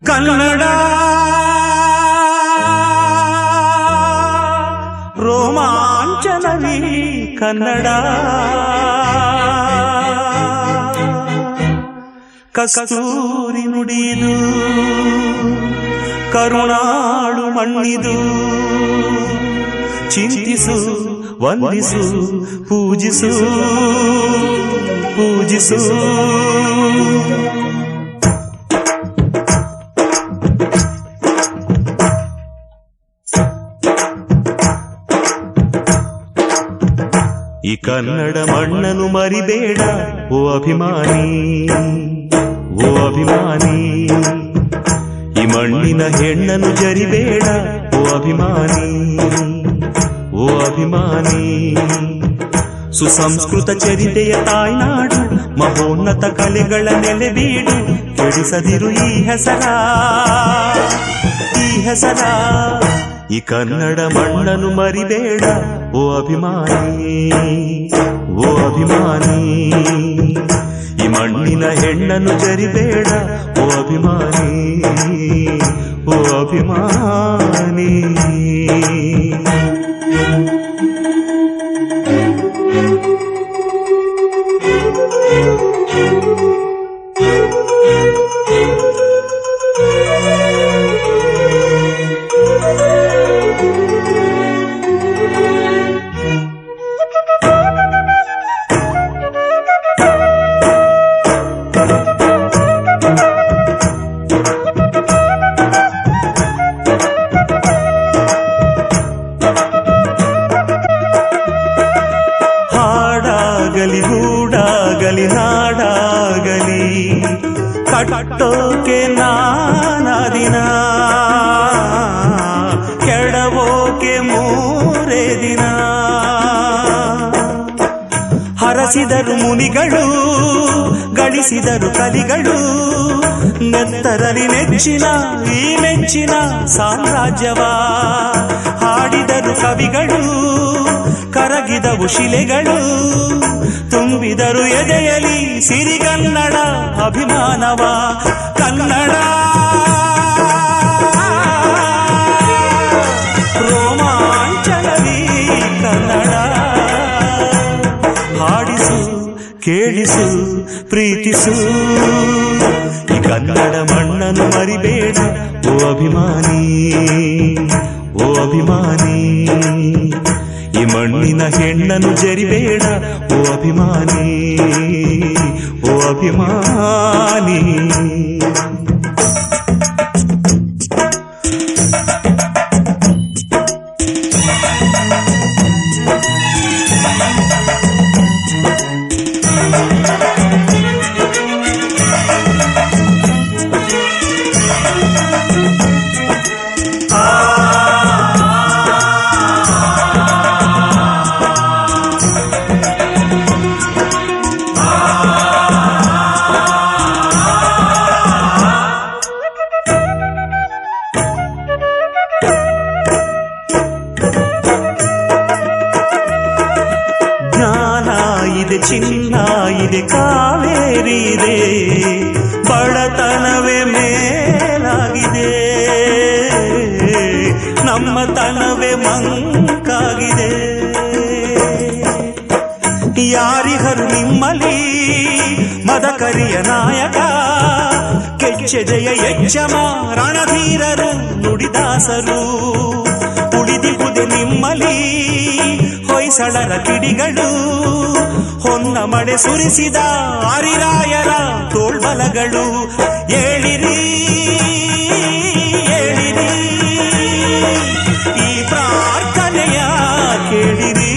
ಕನ್ನಡ ರೋಮಾಂಚನವೀ ಕನ್ನಡ ಕಸ್ತೂರಿ ನುಡಿದು ಕರುಣಾಳು ಮಣ್ಣಿದು ಚಿಂತಿಸು ವಂದಿಸು ಪೂಜಿಸು ಪೂಜಿಸು ಈ ಕನ್ನಡ ಮಣ್ಣನ್ನು ಮರಿಬೇಡ ಓ ಅಭಿಮಾನಿ ಓ ಅಭಿಮಾನಿ ಈ ಮಣ್ಣಿನ ಹೆಣ್ಣನ್ನು ಜರಿಬೇಡ ಓ ಅಭಿಮಾನಿ ಓ ಅಭಿಮಾನಿ ಸುಸಂಸ್ಕೃತ ಚರಿತೆಯ ತಾಯ್ನಾಡು ಮಹೋನ್ನತ ಕಲೆಗಳ ನೆಲೆಬೀಡು ಕೆಡಿಸದಿರು ಈ ಹೆಸರ ಈ ಹೆಸರ ಈ ಕನ್ನಡ ಮಣ್ಣನ್ನು ಮರಿಬೇಡ ಓ ಅಭಿಮಾನಿ ಓ ಅಭಿಮಾನಿ ಈ ಮಣ್ಣಿನ ಹೆಣ್ಣನ್ನು ಜರಿಬೇಡ ಓ ಅಭಿಮಾನಿ ಓ ಅಭಿಮಾನಿ ಹಾಡಾಗಲಿ ಹೂಡಾಗಲಿ ನಾಡಾಗಲಿ ಕಟ್ಟೋಕೆ ನಾನದಿನ ಕೆಡವೋಕೆ ಮೂರೇ ದಿನ ಹರಸಿದರು ಮುನಿಗಳು ಗಳಿಸಿದರು ಕಲಿಗಳು ನೆತ್ತರಲಿ ನೆಚ್ಚಿನ ಈ ಮೆಚ್ಚಿನ ಸಾಮ್ರಾಜ್ಯವ ಹಾಡಿದರು ಕವಿಗಳು ಕರಗಿದವು ಶಿಲೆಗಳು ತುಂಬಿದರು ಎದೆಯಲಿ ಸಿರಿಗನ್ನಡ ಅಭಿಮಾನವ ಕನ್ನಡ ರೋಮಾಂಚನವೀ ಕನ್ನಡ ಹಾಡಿಸು ಕೇಳಿಸು ಪ್ರೀತಿಸು ಈ ಕನ್ನಡ ಮಣ್ಣನ್ನು ಮರಿಬೇಡ ಓ ಅಭಿಮಾನಿ ಓ ಅಭಿಮಾನಿ ಈ ಮಣ್ಣಿನ ಹೆಣ್ಣನ್ನು ಜರಿಬೇಡ ಓ ಅಭಿಮಾನಿ ಓ ಅಭಿಮಾನಿ ಜ್ಞಾನ ಇದೆ ಚಿನ್ನ ಇದೆ ಕಾವೇರಿ ಇದೆ ಬಡತನವೇ ಮೇಲಾಗಿದೆ ನಮ್ಮ ತನವೇ ಮಂಕಾಗಿದೆ ಯಾರಿಹರು ನಿಮ್ಮಲಿ ಮದಕರಿಯ ನಾಯಕ ಕೆಚ್ಚೆದೆಯ ಎಚ್ಚಮ ರಣಧೀರರು ನುಡಿದಾಸರು ಉಳಿದಿಹುದೆ ನಿಮ್ಮಲಿ ಹೊಯ್ಸಳರ ಕಿಡಿಗಳು ಹೊನ್ನ ಮಳೆ ಸುರಿಸಿದ ಹರಿರಾಯರ ತೋಳ್ಬಲಗಳು ಏಳಿರಿ ಏಳಿರಿ ಈ ಪ್ರಾರ್ಥನೆಯ ಕೇಳಿರಿ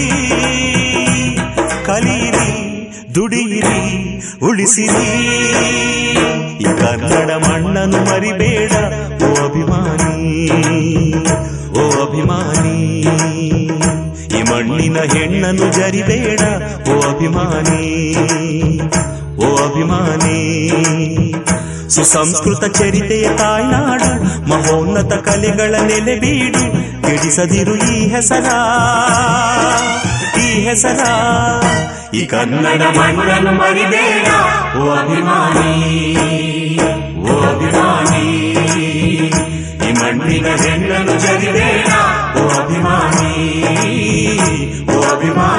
ಕಲಿಯಿರಿ ದುಡಿಯಿರಿ ಉಳಿಸಿರಿ ಈ ಕನ್ನಡ ಮಣ್ಣನ್ನು ಮರಿಬೇಡ ಓ ಅಭಿಮಾನಿ ಓ ಅಭಿಮಾನಿ ಈ ಮಣ್ಣಿನ ಹೆಣ್ಣನ್ನು ಜರಿಬೇಡ ಓ ಅಭಿಮಾನಿ ಓ ಅಭಿಮಾನಿ ಸುಸಂಸ್ಕೃತ ಚರಿತೆಯ ತಾಯ್ನಾಡು ಮಹೋನ್ನತ ಕಲೆಗಳ ನೆಲೆಬೀಡು ಕೆಡಿಸದಿರು ಈ ಹೆಸರ ಈ ಹೆಸರ ಈ ಕನ್ನಡ ಮಣ್ಣನ್ನು ಮರಿಬೇಡ ಓ ಅಭಿಮಾನಿ ಓ ಅಭಿಮಾನಿ ನಿನ್ನ ಹೆಣ್ಣನ್ನು ಜರಿಬೇಡ ಓ ಅಭಿಮಾನಿ ಓ ಅಭಿಮಾನಿ